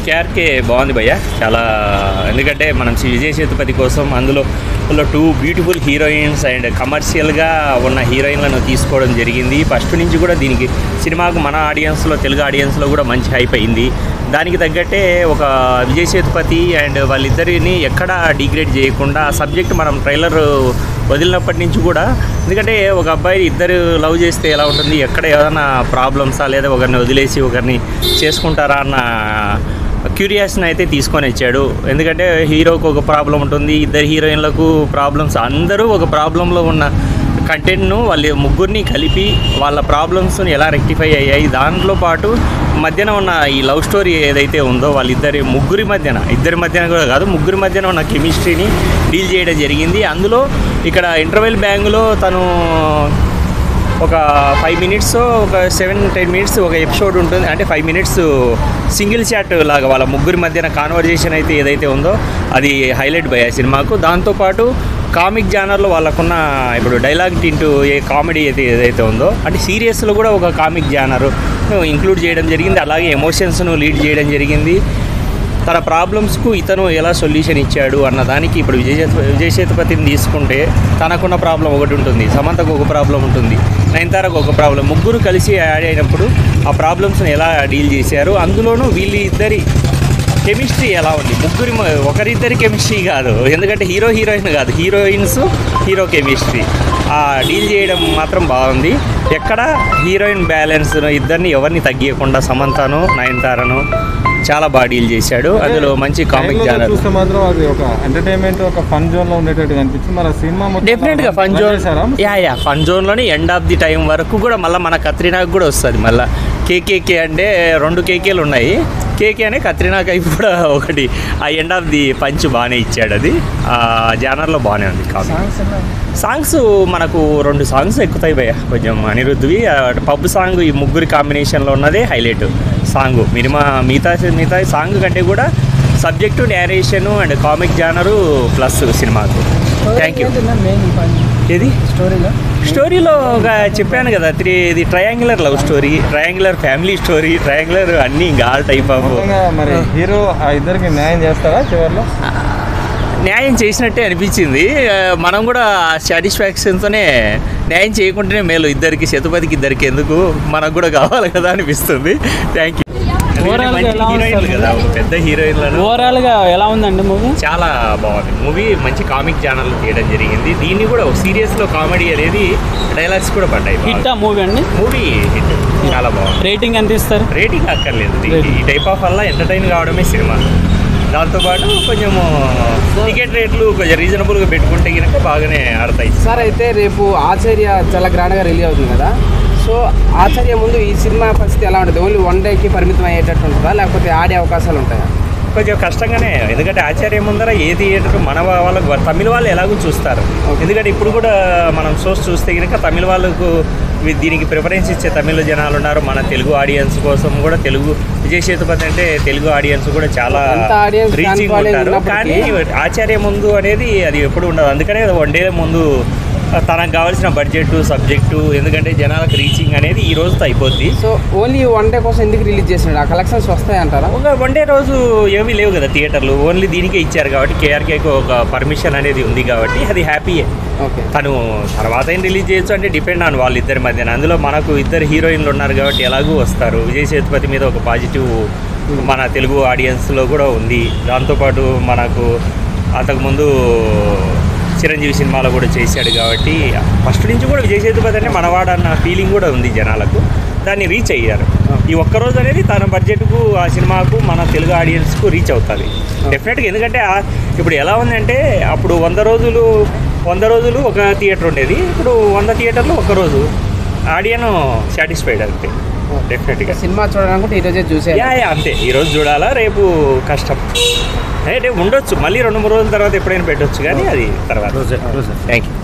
KRK బాగుంది భయ్య చాలా ఎందుకంటే మనం శ్రీ విజయ్ సేతుపతి కోసం అందులో అందులో టూ బ్యూటిఫుల్ హీరోయిన్స్ అండ్ కమర్షియల్గా ఉన్న హీరోయిన్లను తీసుకోవడం జరిగింది ఫస్ట్ నుంచి కూడా దీనికి సినిమాకు మన ఆడియన్స్లో తెలుగు ఆడియన్స్లో కూడా మంచి హైప్ అయింది దానికి తగ్గట్టే ఒక విజయ్ సేతుపతి అండ్ వాళ్ళిద్దరిని ఎక్కడ డిగ్రేడ్ చేయకుండా ఆ సబ్జెక్ట్ మనం ట్రైలర్ వదిలినప్పటి నుంచి కూడా ఎందుకంటే ఒక అబ్బాయి ఇద్దరు లవ్ చేస్తే ఎలా ఉంటుంది ఎక్కడ ఏదైనా ప్రాబ్లమ్సా లేదా ఒకరిని వదిలేసి ఒకరిని చేసుకుంటారా అన్న క్యూరియాసిటీని అయితే తీసుకొని వచ్చాడు ఎందుకంటే హీరోకి ఒక ప్రాబ్లం ఉంటుంది ఇద్దరు హీరోయిన్లకు ప్రాబ్లమ్స్ అందరూ ఒక ప్రాబ్లంలో ఉన్న కంటెంట్ను వాళ్ళ ముగ్గురిని కలిపి వాళ్ళ ప్రాబ్లమ్స్ని ఎలా రెక్టిఫై అయ్యాయి దాంట్లో పాటు మధ్యన ఉన్న ఈ లవ్ స్టోరీ ఏదైతే ఉందో వాళ్ళిద్దరి ముగ్గురి మధ్యన ఇద్దరి మధ్యన కూడా కాదు ముగ్గురి మధ్యన ఉన్న కెమిస్ట్రీని డీల్ చేయడం జరిగింది అందులో ఇక్కడ ఇంటర్వెల్ బ్యాంగ్లో తను ఒక ఫైవ్ మినిట్స్ ఒక సెవెన్ టెన్ మినిట్స్ ఒక ఎపిసోడ్ ఉంటుంది అంటే ఫైవ్ మినిట్స్ సింగిల్ చాట్ లాగా వాళ్ళ ముగ్గురి మధ్యన కాన్వర్జేషన్ అయితే ఏదైతే ఉందో అది హైలైట్ బై ఆ సినిమాకు దాంతోపాటు కామిక్ జానర్లో వాళ్ళకున్న ఇప్పుడు డైలాగ్ టింటూ ఏ కామెడీ అయితే ఏదైతే ఉందో అంటే సీరియస్లో కూడా ఒక కామిక్ జానర్ ఇంక్లూడ్ చేయడం జరిగింది అలాగే ఎమోషన్స్ను లీడ్ చేయడం జరిగింది తన ప్రాబ్లమ్స్కు ఇతను ఎలా సొల్యూషన్ ఇచ్చాడు అన్న దానికి ఇప్పుడు విజయ్ సేతు- విజయ్ సేతుపతిని తీసుకుంటే తనకున్న ప్రాబ్లం ఒకటి ఉంటుంది సమంతకు ఒక ప్రాబ్లం ఉంటుంది నయనతారకు ఒక ప్రాబ్లం ముగ్గురు కలిసి యాడ్ అయినప్పుడు ఆ ప్రాబ్లమ్స్ని ఎలా డీల్ చేశారు అందులోనూ వీళ్ళ ఇద్దరి కెమిస్ట్రీ ఎలా ఉంది ముగ్గురి మ- ఒకరిద్దరి కెమిస్ట్రీ కాదు ఎందుకంటే హీరో హీరోయిన్ కాదు హీరోయిన్స్ హీరో కెమిస్ట్రీ ఆ డీల్ చేయడం మాత్రం బాగుంది ఎక్కడ హీరోయిన్ బ్యాలెన్స్ ఇద్దరిని ఎవరిని తగ్గియకుండా సమంతను నయనతారను చాలా బాగా డీల్ చేశాడు అందులో మంచి కామిక్ Trailer లో జానర్ చూస్తే మాత్రం అది ఒక ఎంటర్టైన్మెంట్ ఒక ఫన్ జోన్ లో ఉండేటట్టు కనిపించింది మరి ఆ సినిమా మొత్తం డెఫినెట్ గా ఫన్ రన్ జోన్ చేశారా? యా యా ఫన్ జోన్ లోనే ఎండ్ ఆఫ్ ది టైం వరకు కూడా మళ్ళీ మన కత్రినాకు కూడా వస్తుంది మళ్ళీ కేకేకే అంటే రెండు కేకేలు ఉన్నాయి కేకే అనే కత్రినా కైపు కూడా ఒకటి ఆ ఎండ్ ఆఫ్ ది పంచ్ బాగానే ఇచ్చాడు అది ఆ జానర్లో బాగానే ఉంది కామిక్ సాంగ్స్ మనకు రెండు సాంగ్స్ ఎక్కుతాయి భయ్య కొంచెం అనిరుద్ధ్వి పబ్ సాంగ్ ఈ ముగ్గురి కాంబినేషన్లో ఉన్నదే హైలైట్ సాంగ్ మినిమా మిగతా మిగతా సాంగ్ కంటే కూడా subject narration and comic genre plus సినిమాకు థ్యాంక్ యూ ఏది స్టోరీలో స్టోరీలో ఒక చెప్పాను కదా త్రీ ఇది triangular love story triangular family story triangular అన్నీ ఇంకా ఆల్ టైప్ ఆఫ్ మొత్తంగా మరి హీరో ఆ ఇద్దరికి న్యాయం చేస్తారా చివరిలో న్యాయం చేసినట్టే అనిపించింది ఆ, మనం కూడా సాటిస్ఫాక్షన్తోనే న్యాయం చేయకుండానే మేలు ఇద్దరికి శతపతికి ఇద్దరికి ఎందుకు మనకు కూడా కావాలి కదా అనిపిస్తుంది థ్యాంక్ యూ Overall గా ఎలా ఉంది హీరోయిన్లు సార్ కదా ఒక పెద్ద హీరోయిన్లను ఓవరాల్ గా ఎలా ఉందండి మూవీ చాలా బాగుంది మూవీ మంచి కామిక్ ఛానల్ తీయడం జరిగింది దీన్ని కూడా ఒక సీరియస్లో కామెడీ అనేది డైలాగ్స్ కూడా పడ్డాయి హిట్ ఆ మూవీ అండి మూవీ హిట్ చాలా బాగుంది రేటింగ్ ఎంత ఇస్తారు రేటింగ్ అక్కర్లేదు దీనికి. ఈ టైప్ ఆఫ్ వల్ల ఎంటర్టైన్ కావడమే సినిమా దాంతోపాటు కొంచెము టికెట్ రేట్లు కొంచెం రీజనబుల్గా పెట్టుకుంటే కనుక బాగానే ఆడతాయి సార్ అయితే రేపు ఆచార్య చాలా గ్రాండ్గా రిలీజ్ అవుతుంది కదా సో ఆచార్య ముందు ఈ సినిమా పరిస్థితి ఎలా ఉంటుంది ఓన్లీ వన్ డేకి పరిమితం అయ్యేటట్టు ఉంటుందా లేకపోతే ఆడే అవకాశాలు ఉంటాయా కొంచెం కష్టంగానే ఎందుకంటే ఆచార్య ముందర ఏ థియేటర్ మన వాళ్ళకు తమిళ వాళ్ళు ఎలాగో చూస్తారు ఎందుకంటే ఇప్పుడు కూడా మనం షోస్ చూస్తే కనుక తమిళ వాళ్ళకు వి- దీనికి ప్రిఫరెన్స్ ఇచ్చే తమిళ జనాలు ఉన్నారు మన తెలుగు ఆడియన్స్ కోసం కూడా తెలుగు విజయ్ సేతుపతి అంటే తెలుగు ఆడియన్స్ కూడా చాలా ఎంత audience fan రీచింగ్ following ఉంటారు కానీ ఉన్నప్పటికీ- ఆచార్య ముందు అనేది అది ఎప్పుడు ఉండదు అందుకనే వన్ డే ముందు తనకు కావాల్సిన బడ్జెట్ సబ్జెక్టు ఎందుకంటే జనాలకు రీచింగ్ అనేది ఈ రోజుతో అయిపోద్ది సో ఓన్లీ వన్ డే కోసం ఎందుకు రిలీజ్ చేసినాడు ఆ కలెక్షన్స్ వస్తాయంటారా ఒక వన్ డే రోజు ఏమీ లేవు కదా థియేటర్లు ఓన్లీ దీనికే ఇచ్చారు కాబట్టి కేఆర్కేకి ఒక పర్మిషన్ అనేది ఉంది కాబట్టి అది హ్యాపీయే ఓకే తను తర్వాత ఏం రిలీజ్ చేయొచ్చు అంటే డిపెండ్ ఆన్ వాళ్ళిద్దరి మధ్యన అందులో మనకు ఇద్దరు హీరోయిన్లు ఉన్నారు కాబట్టి ఎలాగూ వస్తారు విజయ్ సేతుపతి మీద ఒక పాజిటివ్ మన తెలుగు ఆడియన్స్లో కూడా ఉంది దాంతోపాటు మనకు అంతకుముందు చిరంజీవి సినిమాలో కూడా చేశాడు కాబట్టి ఫస్ట్ నుంచి కూడా విజయ్ సేతుపతి అంటే మనవాడు అన్న ఫీలింగ్ కూడా ఉంది జనాలకు దాన్ని రీచ్ అయ్యారు ఈ ఒక్క రోజు అనేది తన బడ్జెట్కు ఆ సినిమాకు మన తెలుగు ఆడియన్స్కు రీచ్ అవుతుంది డెఫినెట్గా ఎందుకంటే ఆ- ఇప్పుడు ఎలా ఉందంటే అప్పుడు వంద రోజులు వంద రోజులు ఒక థియేటర్ ఉండేది ఇప్పుడు వంద థియేటర్లు ఒక రోజు ఆడియన్ సాటిస్ఫైడ్ అంతే డెఫినెట్గా సినిమా చూడాలనుకుంటే ఈరోజే చూసే యా యా అంతే ఈరోజు చూడాలా రేపు కష్టం అంటే ఉండొచ్చు మళ్ళీ రెండు మూడు రోజుల తర్వాత ఎప్పుడైనా పెట్టొచ్చు కానీ అది తర్వాత థ్యాంక్ యూ